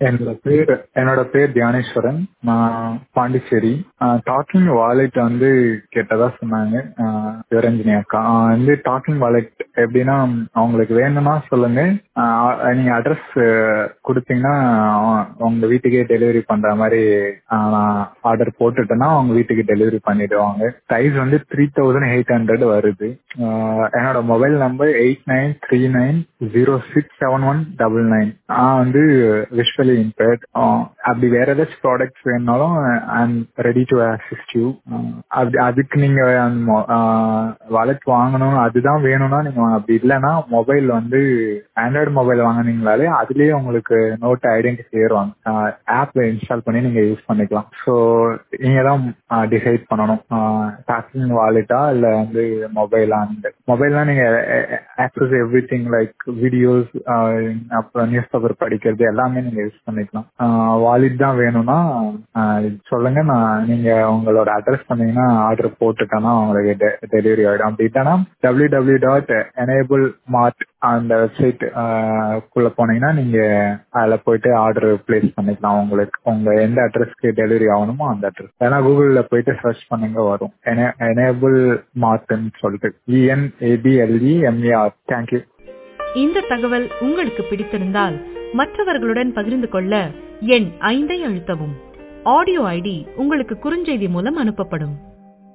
என்னோட பேர் என்னோட பேர் தியானேஸ்வரன் நான் பாண்டிச்சேரி டாக்கிங் வாலெட் வந்து கேட்டதா சொன்னாங்க ஆஹ் சிவரஞ்சனி அக்கா ஆஹ் வந்து டாக்கிங் வாலெட் எப்படின்னா அவங்களுக்கு வேணும்னா சொல்லுங்க ஆஹ் நீங்க அட்ரஸ் கொடுத்தீங்கன்னா ஆஹ் உங்க வீட்டுக்கே டெலிவரி பண்ற மாதிரி ஆஹ் நான் ஆர்டர் போட்டுட்டேன்னா அவங்க வீட்டுக்கு டெலிவரி பண்ணிடுவாங்க ப்ரைஸ் வந்து த்ரீ தௌசண்ட் எயிட் ஹண்ட்ரட் வருது ஆஹ் என்னோட mobile number eight nine three nine zero six seven one double nine நான் வந்து விஷுவலி இம்பேர்ட் அப்படி வேற ஏதாச்சும் ப்ராடக்ட்ஸ் வேணுனாலும் I am ready to assist you அப்படி அதுக்கு நீங்க வாலெட் வாங்கணும் அதுதான் வேணும்னா நீங்க அப்படி இல்லைன்னா மொபைல் வந்து ஆண்ட்ராய்டு மொபைல் வாங்கினீங்களாலே அதுலயே உங்களுக்கு நோட் ஐடென்டிஃபை ஏறுவாங்க ஆப் இன்ஸ்டால் பண்ணி நீங்க யூஸ் பண்ணிக்கலாம் ஸோ நீங்க தான் டிசைட் பண்ணணும் டாக்கிங் வாலெட்டா இல்ல வந்து மொபைலா மொபைல்லாம் நீங்க access everything like videos அப்புறம் நியூஸ் பேப்பர் படிக்கிறது எல்லாமே நீங்க யூஸ் பண்ணிக்கலாம் வாலெட் தான் வேணும்னா சொல்லுங்க நான் நீங்க உங்களோட அட்ரஸ் பண்ணீங்கன்னா ஆர்டர் போட்டுட்டேன்னா உங்களுக்கு டெலிவரி ஆயிடும் அப்படி இல்லைன்னா W W dot Enablemart அந்த வெப்சைட் குள்ள போனீங்கன்னா நீங்க அதுல போயிட்டு ஆர்டர் பிளேஸ் பண்ணிக்கலாம் உங்களுக்கு உங்க எந்த அட்ரஸ்க்கு டெலிவரி ஆகணுமோ அந்த அட்ரஸ் ஏன்னா கூகுள்ல போயிட்டு சர்ச் பண்ணுங்க வரும் எனேபிள் மார்ட்னு சொல்லிட்டு இஎன்ஏபிஎல்இ எம்ஏஆர் தேங்க்யூ இந்த தகவல் உங்களுக்கு பிடித்திருந்தால் மற்றவர்களுடன் பகிர்ந்து கொள்ள எண் ஐந்தை அழுத்தவும் ஆடியோ ஐடி உங்களுக்கு குறுஞ்செய்தி மூலம் அனுப்பப்படும்